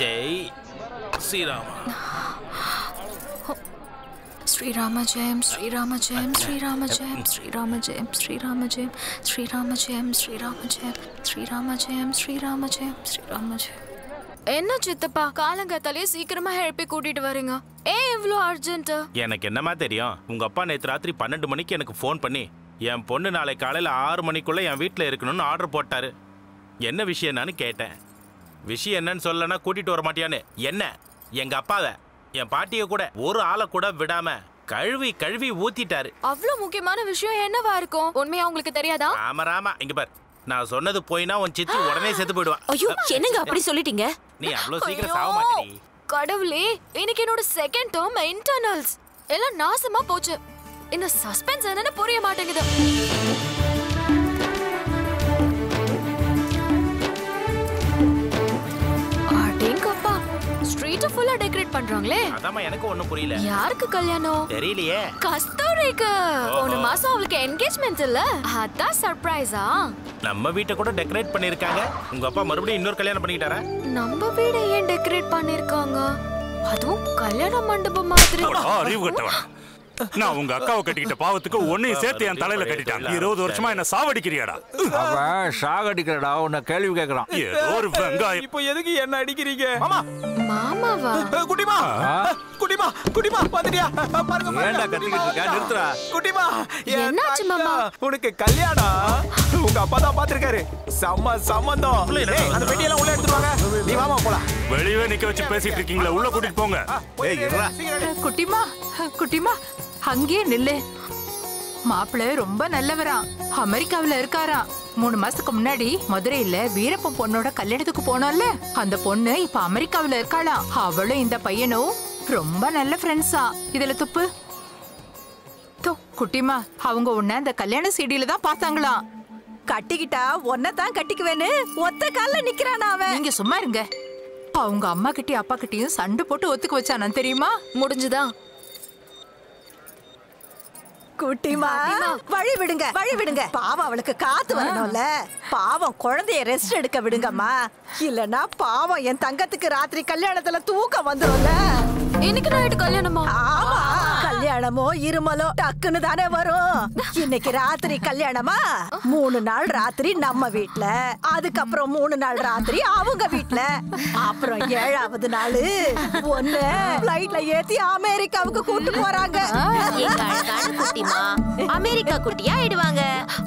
ஜெய் ஸ்ரீராமா ஸ்ரீராம ஜெயம் ஸ்ரீராம ஜெயம் ஸ்ரீராம ஜெயம் ஸ்ரீராம ஜெயம் ஸ்ரீராம ஜெயம் ஸ்ரீராம ஜெயம் ஸ்ரீராம ஜெயம் ஸ்ரீராம ஜெயம் ஸ்ரீராம ஜெயம் ஸ்ரீராம ஜெயம் என்ன சித்தப்பா காலங்காத்தாலே சீக்கிரமா எழுப்பி கூட்டிட்டு வரீங்க ஏன் இவ்ளோ அர்ஜென்ட் எனக்கு என்னமா தெரியும் உங்க அப்பா நேற்று ராத்திரி பன்னெண்டு மணிக்கு எனக்கு ஃபோன் பண்ணி என் பொண்ணு நாளை காலையில் ஆறு மணிக்குள்ள என் வீட்டில் இருக்கணும்னு ஆர்டர் போட்டாரு என்ன விஷயம் என்னன்னு கேட்டேன் விஷயம் என்னன்னு சொல்லனா கூட்டிட்டு வர மாட்டியான்னு என்ன எங்க அப்பாவை என் பாட்டியை கூட ஒரு ஆளை கூட விடாம கழுவி கழுவி ஊத்திட்டாரு அவ்ளோ முக்கியமான விஷயம் என்னவா இருக்கும் உண்மையா உங்களுக்கு தெரியாதா ராம ராமா இங்க பார் நான் சொன்னது போயினா உன் சித்தி உடனே செத்து போயிடுவா ஐயோ என்னங்க அப்படி சொல்லிட்டீங்க நீ அவ்வளவு சீக்கிரம் ஐயோ, சாக மாட்டேடி கடவுளே இன்னைக்கு என்னோட செகண்ட் டேர்ம் இன்டர்னல்ஸ் எல்லாம் நாசமா போச்சு இந்த சஸ்பென்ஸ் என்னன்னு புரிய மாட்டேங்குது அடேங்கப்பா ஸ்ட்ரீட் ஃபுல்லா டெக்கரேட் பண்றாங்களே அதாம்மா எனக்கு ஒண்ணும் புரியல யாருக்கு கல்யாணம் தெரியலையே கஸ்தூரிக்கு ஓஹோ. போன மாசம் அவளுக்கு என்கேஜ்மெண்ட் இல்ல அதான் சர்ப்ரைஸா நம்ம வீட்டை கூட டெக்கரேட் பண்ணிருக்காங்க உங்க அப்பா மறுபடியும் இன்னொரு கல்யாணம் பண்ணிக்கிட்டாரா நம்ம வீட ஏன் டெக்கரேட் பண்ணிருக்காங்க அதுவும் கல்யாண மண்டபம் மாதிரி போடா, அறிவு கட்டவன் நான் உங்க அக்காவை கட்டிக்கிட்ட பாவத்துக்கு உன்னையும் சேர்த்து என் தலையில கட்டிட்டாங்க இருபது வருஷமா என்ன சாவடிக்கிறியாடா அவன் சாகடிக்கிறடா உன்னை கேள்வி கேட்கறான் ஏதோ ஒரு வெங்காயம் இப்போ எதுக்கு என்ன அடிக்கிறீங்க மாமா மாமாவா குட்டிமா குட்டிமா குட்டிமா பாத்துட்டியா பாருங்க பாருங்க. ஏன்டா கத்திக்கிட்டு இருக்க? குட்டிமா, நிறுத்துடா. குட்டிமா என் என்னாச்சு, தாத்தா, மாமா? உனக்கு கல்யாணம் உங்க அப்பா தான் பாத்திருக்காரு செம்ம சம்மந்தம் உள்ள என்ன ஏய், அந்த பெட்டியெல்லாம் உள்ள எடுத்துட்டு வாங்க நீ வாமா போலாம் வெளியவே நிக்க வச்சு பேசிட்டு இருக்கீங்களா உள்ள கூட்டிட்டு போங்க போய் ஏய், இருடா. சீக்கிரம் எடு. குட்டிமா குட்டிமா அங்கேயே நில்லு மாப்பிள்ளை ரொம்ப நல்லவராம் அமெரிக்காவுல இருக்காராம் மூணு மாசத்துக்கு முன்னாடி மதுரையில வீரப்பன் பொண்ணோட கல்யாணத்துக்கு போனோம்ல அந்த பொண்ணு இப்ப அமெரிக்காவுல இருக்காளாம் அவளும் இந்த பையனும் ரொம்ப நல்ல ஃப்ரெண்ட்ஸா இதுல துப்பு தோ குட்டிமா அவங்க உன்ன அந்த கல்யாண சீடியில தான் பார்த்தாங்களாம் கட்டிக்கிட்டா தான் கட்டிக்குவேன்னு ஒத்த கால்ல நிக்கிறானா அவன் நீங்க சும்மா இருங்க அவங்க அம்மா கிட்டயும் அப்பா கிட்டயும் சண்டை போட்டு ஒத்துக்க வச்சானா தெரியுமா முடிஞ்சுதா குட்டிமா வழி விடுங்க வழி விடுங்க பாவம் அவளுக்கு காத்து வரணும்ல பாவம் குழந்தைய ரெஸ்ட் எடுக்க விடுங்கம்மா இல்லனா பாவம் என் தங்கத்துக்கு ராத்திரி கல்யாணத்துல தூக்கம் வந்துரும்ல இன்னைக்கு நைட்டு கல்யாணமா ஆமா கல்யாணமோ இருமலோ டக்குன்னு தானே வரும் இன்னைக்கு ராத்திரி கல்யாணமா மூணு நாள் ராத்திரி நம்ம வீட்ல அதுக்கப்புறம் மூணு நாள் ராத்திரி அவங்க வீட்ல அப்புறம் ஏழாவது நாள் ஒண்ணு பிளைட்ல ஏத்தி அமெரிக்காவுக்கு கூட்டு போறாங்க எங்க அழகான குட்டிமா அமெரிக்கா குட்டியா ஆயிடுவாங்க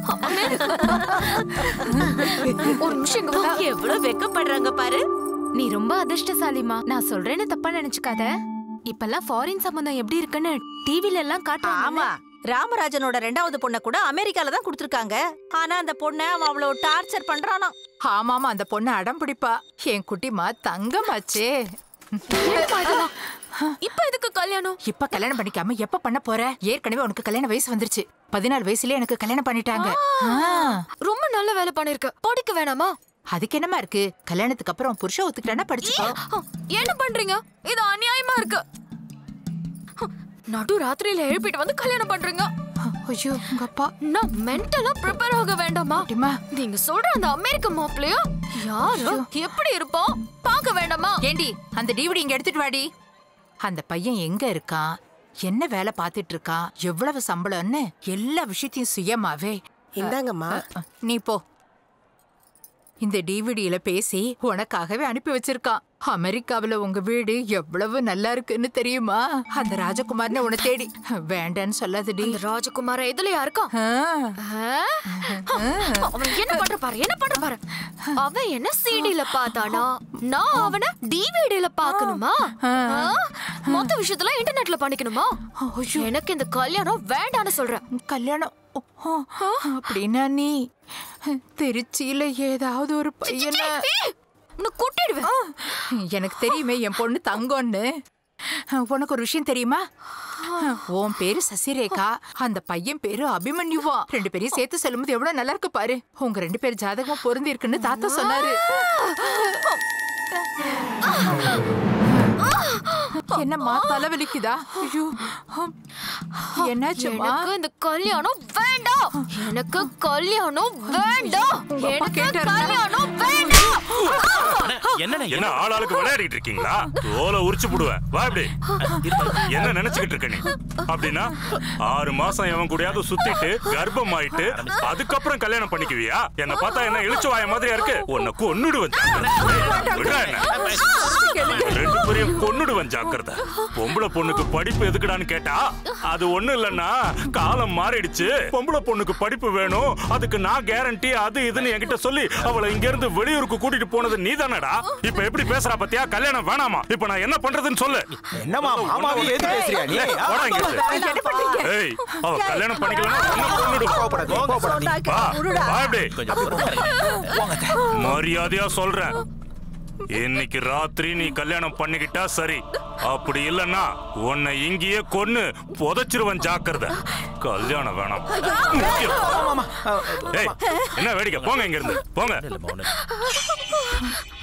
ஒரு நிமிஷம் இங்க வா. எவ்வளவு வெக்கப்படுறாங்க பாரு நீ ரொம்ப அதிர்ஷ்டசாலிமா நான் சொல்றேன்னு தப்பா நினைச்சுக்காத இப்பெல்லாம் ஃபாரின் சம்பந்தம் எப்படி இருக்குன்னு டிவில எல்லாம் காட்டுறாங்க ஆமா ராமராஜனோட ரெண்டாவது பொண்ண கூட அமெரிக்கால தான் கொடுத்திருக்காங்க ஆனா அந்த பொண்ண அவன் அவ்வளவு டார்ச்சர் பண்றானா ஆமாமா அந்த பொண்ணு அடம் பிடிப்பா என் குட்டிமா தங்கமாச்சே என்னப்பா இதெல்லாம்? இப்ப எதுக்கு கல்யாணம் இப்ப கல்யாணம் பண்ணிக்காம எப்ப பண்ண போற ஏற்கனவே உனக்கு கல்யாண வயசு வந்துருச்சு பதினாலு வயசுலயே எனக்கு கல்யாணம் பண்ணிட்டாங்க ஆ, ரொம்ப நல்ல வேலை பண்ணிருக்க படிக்க வேணாமா அதுக்கு என்னமா இருக்கு கல்யாணத்துக்கு அப்புறம் புருஷ ஒத்துக்கிட்டானா படிச்சுக்கோ ஆ, என்ன பண்றீங்க இது அநியாயமா இருக்கு ஆ, நடு ராத்திரியில எழுப்பிட்டு வந்து கல்யாணம் பண்றீங்க ஐயோ உங்க அப்பா நான் மென்டலா ப்ரிப்பேர் ஆக வேண்டாமா குட்டிமா நீங்க சொல்ற அந்த அமெரிக்க மாப்பிளையா யாரு எப்படி இருப்போம் பார்க்க வேண்டாமா ஏண்டி அந்த டிவிடி இங்க எடுத்துட்டு வாடி அந்த பையன் எங்க இருக்கான் என்ன வேலை பார்த்துட்டு இருக்கான் எவ்வளவு சம்பளம்னு எல்லா விஷயத்தையும் சுயமாவே இந்தாங்கம்மா நீ போ இந்த டிவிடியில பேசி உனக்காகவே அனுப்பி வச்சிருக்கான் அமெரிக்காவுல உங்க வீடு எவ்வளவு நல்லா இருக்குன்னு தெரியுமா அந்த ராஜகுமார்னு உன்னை தேடி வேண்டான்னு சொல்லாதடி இந்த ராஜகுமார இதுலயா இருக்கான் ஆ, ஆ? அவன் என்ன பண்ற பாரு என்ன பண்ற பாரு அவன் என்ன சிடில பார்த்தானா நான் அவன டிவிடில பார்க்கணுமா ஆ? மொத்த விஷயத்துல இன்டர்நெட்ல பண்ணிக்கணுமா எனக்கு இந்த கல்யாணம் வேண்டான்னு சொல்றேன் கல்யாணம் ஓ, அப்படின்னா நீ திருச்சியில ஏதாவது ஒரு பையனை உன்னை கூட்டிடுவேன் எனக்கு தெரியுமே என் பொண்ணு தங்கம்னு உனக்கு ஒரு விஷயம் தெரியுமா உன் பேரு சசிரேகா அந்த பையன் பேரு அபிமன்யுவா ரெண்டு பேரையும் சேர்த்து சொல்லும்போது எவ்வளவு நல்லா இருக்கு பாரு உங்க ரெண்டு பேர் ஜாதகம் பொருந்தி இருக்குன்னு தாத்தா சொன்னாரு என்னம்மா தலைவலிக்குதா ஐயோ என்னாச்சுமா எனக்கு இந்த கல்யாணம் வேண்டாம் எனக்கு கல்யாணம் வேண்டாம் உங்க அப்பா எனக்கு கேட்டாருன்னா? கல்யாணம் வேண்டாம் என்னண்ணே என்ன ஆளாளுக்கு விளையாடிட்டு இருக்கீங்களா தோலை உரிச்சு போடுவேன் வா இப்படி என்ன நினைச்சுக்கிட்டு இருக்க நீ அப்படின்னா ஆறு மாசம் எவன் கூடயாவது சுத்திட்டு கர்ப்பம் ஆயிட்டு அதுக்கப்புறம் கல்யாணம் பண்ணிக்குவியா என்ன பார்த்தா என்ன இழிச்சு வாய மாதிரியா இருக்கு உன்னை கொன்னுடுவேன் ஜாக்கிரதை. விடுறா என்ன ரெண்டு பேரையும் கொன்னுடுவேன் ஜாக்கிரதை பொம்பளை பொண்ணுக்கு படிப்பு எதுக்குடான்னு கேட்டா அது ஒண்ணு இல்லன்னா காலம் மாறிடுச்சு பொம்பளை பொண்ணுக்கு படிப்பு வேணும் அதுக்கு நான் கேரண்டி அது இதுன்னு என்கிட்ட சொல்லி அவளை இங்க இருந்து வெளியூருக்கு கூட்டிட்டு போனது நீதானடா இப்ப எப்படி பேசுறா பத்தியா கல்யாணம் வேணாமா இப்ப நான் என்ன பண்றதுன்னு சொல்லு என்னம்மா மாமாவே எது பேசுறியா நீ போடா இங்க இருந்து. என்ன பண்ணீங்க ஏய் அவ கல்யாணம் பண்ணிக்கலன்னா உன்னை கொன்னுடுவேன். கோவப்படாத, கோவப்படாத நீ. சொன்னாக்க வா, விடுடா. வா இப்படி. கொஞ்சம் பொறுமையா மரியாதையா சொல்றேன் இன்னைக்கு ராத்திரி நீ கல்யாணம் பண்ணிக்கிட்டா சரி அப்படி இல்லன்னா உன்னை இங்கேயே கொன்னு புதைச்சிருவன் ஜாக்கிரதை கல்யாணம் வேணாம் முக்கியம். ஏய் என்ன வேடிக்கை போங்க இங்க இருந்து போங்க இல்ல, மௌனம்.